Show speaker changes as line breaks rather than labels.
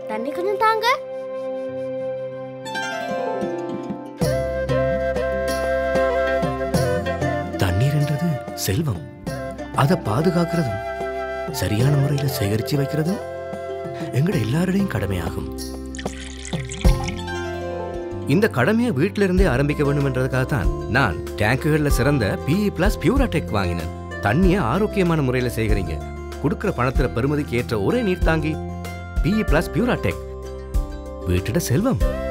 தண்ணி கொஞ்சம் தாங்க
தண்ணீர்ன்றது செல்வம் அதை பாதுகாக்கிறதும் சரியான முறையில் சேகரித்து வைக்கிறதும் எங்கட எல்லாருடையும் கடமையாகும் இந்த கடமையை வீட்டில இருந்தே ஆரம்பிக்க வேண்டும் என்றதுக்காக தான் நான் டேங்குகளில் சிறந்த பிஇ பிளஸ் பியூராடெக் வாங்கினேன் தண்ணியை ஆரோக்கியமான முறையில் சேகரிங்க கொடுக்கிற பணத்துல பெருமதிக்கு ஏற்ற ஒரே நீர் தாங்கி பிஇ பிளஸ் பியூராடெக் வீட்டிட செல்வம்